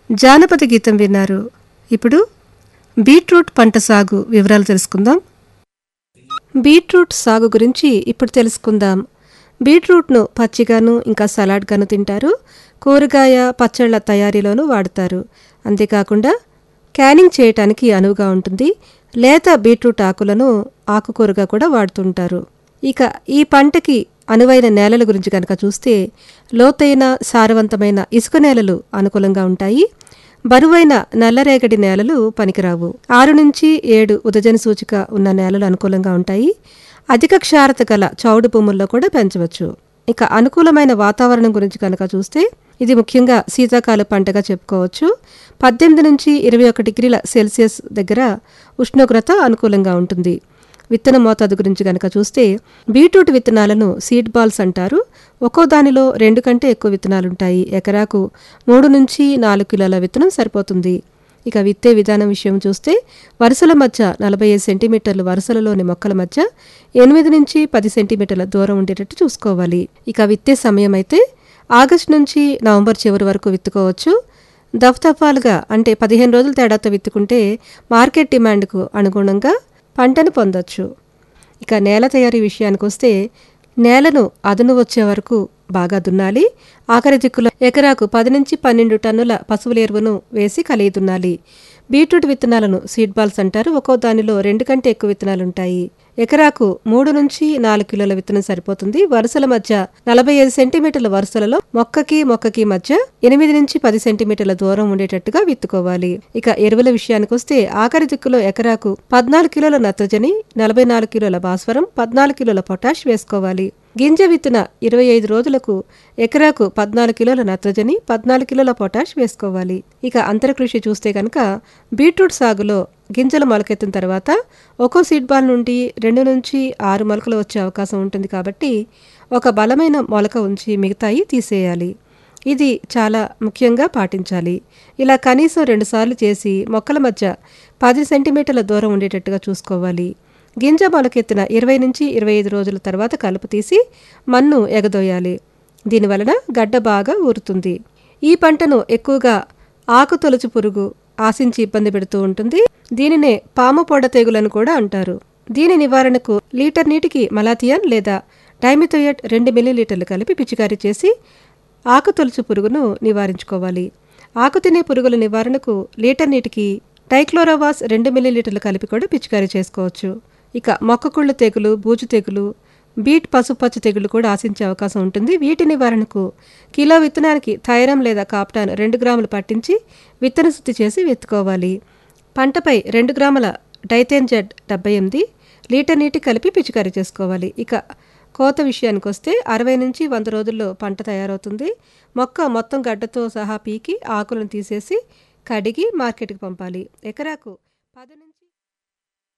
జానపద గీతం విన్నారు ఇప్పుడు బీట్రూట్ పంట సాగు వివరాలు తెలుసుకుందాం బీట్రూట్ సాగు గురించి ఇప్పుడు తెలుసుకుందాం బీట్రూట్ను పచ్చిగాను ఇంకా సలాడ్గాను తింటారు కూరగాయ పచ్చళ్ళ తయారీలోనూ వాడతారు అంతేకాకుండా క్యానింగ్ చేయటానికి అనువుగా ఉంటుంది లేత బీట్రూట్ ఆకులను ఆకుకూరగా కూడా వాడుతుంటారు ఇక ఈ పంటకి అనువైన నేలల గురించి కనుక చూస్తే లోతైన సారవంతమైన ఇసుక నేలలు అనుకూలంగా ఉంటాయి బరువైన నల్లరేగడి నేలలు పనికిరావు ఆరు నుంచి ఏడు ఉదజన సూచిక ఉన్న నేలలు అనుకూలంగా ఉంటాయి అధిక క్షారత గల చౌడు భూముల్లో కూడా పెంచవచ్చు ఇక అనుకూలమైన వాతావరణం గురించి కనుక చూస్తే ఇది ముఖ్యంగా శీతాకాల పంటగా చెప్పుకోవచ్చు పద్దెనిమిది నుంచి ఇరవై ఒక డిగ్రీల సెల్సియస్ దగ్గర ఉష్ణోగ్రత అనుకూలంగా ఉంటుంది విత్తన మోతాదు గురించి కనుక చూస్తే బీట్రూట్ విత్తనాలను సీడ్ బాల్స్ అంటారు ఒక్కో దానిలో రెండు కంటే ఎక్కువ విత్తనాలుంటాయి ఎకరాకు మూడు నుంచి నాలుగు కిలోల విత్తనం సరిపోతుంది ఇక విత్తే విధానం విషయం చూస్తే వరుసల మధ్య నలభై ఐదు సెంటీమీటర్లు వరుసలలోని మొక్కల మధ్య ఎనిమిది నుంచి పది సెంటీమీటర్ల దూరం ఉండేటట్టు చూసుకోవాలి ఇక విత్తే సమయం అయితే ఆగస్టు నుంచి నవంబర్ చివరి వరకు విత్తుకోవచ్చు దఫదఫాలుగా అంటే పదిహేను రోజుల తేడాతో విత్తుకుంటే మార్కెట్ డిమాండ్కు అనుగుణంగా పంటను పొందొచ్చు ఇక నేల తయారీ విషయానికి వస్తే నేలను అదును వచ్చే వరకు బాగా దున్నాలి ఆఖరి దిక్కులో ఎకరాకు పది నుంచి పన్నెండు టన్నుల పశువుల ఎరువును వేసి కలిగి దున్నాలి బీట్రూట్ విత్తనాలను సీడ్ బాల్స్ అంటారు ఒక్కో దానిలో రెండు కంటే ఎక్కువ విత్తనాలుంటాయి ఎకరాకు మూడు నుంచి నాలుగు కిలోల విత్తనం సరిపోతుంది వరుసల మధ్య నలభై ఐదు సెంటీమీటర్ల వరుసలలో మొక్కకి మొక్కకి మధ్య ఎనిమిది నుంచి పది సెంటీమీటర్ల దూరం ఉండేటట్టుగా విత్తుకోవాలి ఇక ఎరువుల విషయానికి వస్తే ఆఖరి దిక్కులో ఎకరాకు పద్నాలుగు కిలోల నత్రజని నలభై నాలుగు కిలోల భాస్వరం పద్నాలుగు కిలోల పొటాష్ వేసుకోవాలి గింజ విత్తిన ఇరవై ఐదు రోజులకు ఎకరాకు పద్నాలుగు కిలోల నత్రజని పద్నాలుగు కిలోల పొటాష్ వేసుకోవాలి ఇక అంతరకృషి చూస్తే కనుక బీట్రూట్ సాగులో గింజలు మొలకెత్తిన తర్వాత ఒక్కో సీడ్ బాల్ నుండి రెండు నుంచి ఆరు మొలకలు వచ్చే అవకాశం ఉంటుంది కాబట్టి ఒక బలమైన మొలక ఉంచి మిగతాయి తీసేయాలి ఇది చాలా ముఖ్యంగా పాటించాలి ఇలా కనీసం రెండుసార్లు చేసి మొక్కల మధ్య పది సెంటీమీటర్ల దూరం ఉండేటట్టుగా చూసుకోవాలి గింజ మొలకెత్తిన ఇరవై నుంచి ఇరవై ఐదు రోజుల తర్వాత కలుపు తీసి మన్ను ఎగదోయాలి దీనివలన గడ్డ బాగా ఊరుతుంది ఈ పంటను ఎక్కువగా ఆకు తొలుచు పురుగు ఆశించి ఇబ్బంది పెడుతూ ఉంటుంది దీనినే పాము పొడ తెగులను కూడా అంటారు దీని నివారణకు లీటర్ నీటికి మలాథియాన్ లేదా డైమిథోయట్ రెండు మిల్లీలీటర్లు కలిపి పిచికారీ చేసి ఆకు తొలుచు పురుగును నివారించుకోవాలి ఆకు తినే పురుగుల నివారణకు లీటర్ నీటికి డైక్లోరోవాస్ రెండు మిల్లీలీటర్లు కలిపి కూడా పిచికారీ చేసుకోవచ్చు ఇక మొక్కకుళ్ళు తెగులు బూజు తెగులు బీట్ పసుపచ్చ తెగులు కూడా ఆశించే అవకాశం ఉంటుంది వీటి నివారణకు కిలో విత్తనానికి థైరం లేదా కాప్టాన్ రెండు గ్రాములు పట్టించి విత్తన శుద్ధి చేసి విత్తుకోవాలి పంటపై రెండు గ్రాముల డైతేన్ జెడ్ డెబ్బై ఎనిమిది లీటర్ నీటి కలిపి పిచికారీ చేసుకోవాలి ఇక కోత విషయానికి వస్తే అరవై నుంచి వంద రోజుల్లో పంట తయారవుతుంది మొక్క మొత్తం గడ్డతో సహా పీకి ఆకులను తీసేసి కడిగి మార్కెట్కి పంపాలి ఎకరాకు పది నుంచి